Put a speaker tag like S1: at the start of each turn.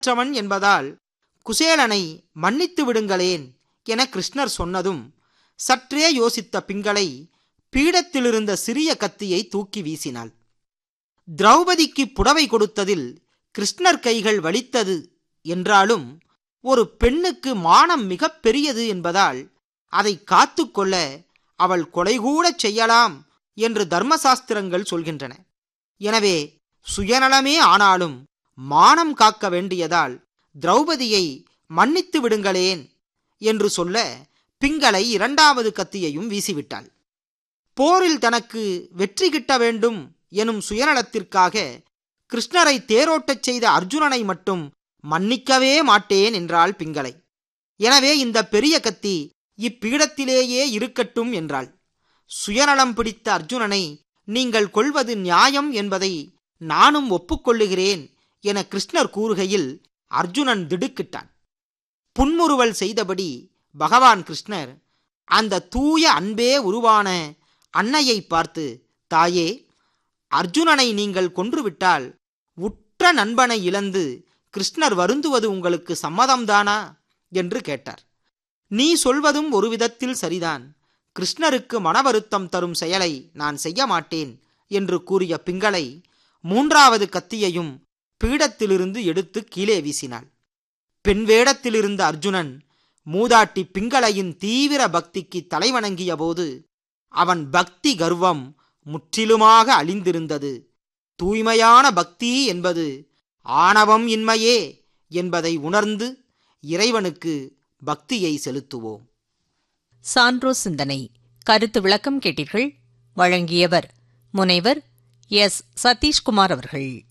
S1: குற்றமற்றவன் என்பதால் குசேலனை மன்னித்து விடுங்களேன் என கிருஷ்ணர் சொன்னதும் சற்றே யோசித்த பிங்களை பீடத்திலிருந்த சிறிய கத்தியை தூக்கி வீசினாள் திரௌபதிக்கு புடவை கொடுத்ததில் கிருஷ்ணர் கைகள் வலித்தது என்றாலும் ஒரு பெண்ணுக்கு மானம் மிகப் பெரியது என்பதால் அதை காத்துக்கொள்ள அவள் கொலைகூடச் செய்யலாம் என்று தர்மசாஸ்திரங்கள் சொல்கின்றன எனவே சுயநலமே ஆனாலும் மானம் காக்க வேண்டியதால் திரௌபதியை மன்னித்து விடுங்களேன் என்று சொல்ல பிங்களை இரண்டாவது கத்தியையும் வீசிவிட்டாள் போரில் தனக்கு வெற்றி கிட்ட வேண்டும் எனும் சுயநலத்திற்காக கிருஷ்ணரை தேரோட்டச் செய்த அர்ஜுனனை மட்டும் மன்னிக்கவே மாட்டேன் என்றாள் பிங்களை எனவே இந்த பெரிய கத்தி இப்பீடத்திலேயே இருக்கட்டும் என்றாள் சுயநலம் பிடித்த அர்ஜுனனை நீங்கள் கொள்வது நியாயம் என்பதை நானும் ஒப்புக்கொள்ளுகிறேன் என கிருஷ்ணர் கூறுகையில் அர்ஜுனன் திடுக்கிட்டான் புன்முறுவல் செய்தபடி பகவான் கிருஷ்ணர் அந்த தூய அன்பே உருவான அன்னையை பார்த்து தாயே அர்ஜுனனை நீங்கள் கொன்றுவிட்டால் உற்ற நண்பனை இழந்து கிருஷ்ணர் வருந்துவது உங்களுக்கு சம்மதம்தானா என்று கேட்டார் நீ சொல்வதும் ஒரு விதத்தில் சரிதான் கிருஷ்ணருக்கு மனவருத்தம் தரும் செயலை நான் செய்ய மாட்டேன் என்று கூறிய பிங்களை மூன்றாவது கத்தியையும் பீடத்திலிருந்து எடுத்து கீழே வீசினாள் பெண் வேடத்திலிருந்த அர்ஜுனன் மூதாட்டி பிங்களையின் தீவிர பக்திக்கு தலைவணங்கிய போது அவன் பக்தி கர்வம் முற்றிலுமாக அழிந்திருந்தது தூய்மையான பக்தி என்பது ஆணவம் இன்மையே என்பதை உணர்ந்து இறைவனுக்கு பக்தியை செலுத்துவோம்
S2: சான்றோ சிந்தனை கருத்து விளக்கம் கேட்டீர்கள் வழங்கியவர் முனைவர் எஸ் சதீஷ்குமார் அவர்கள்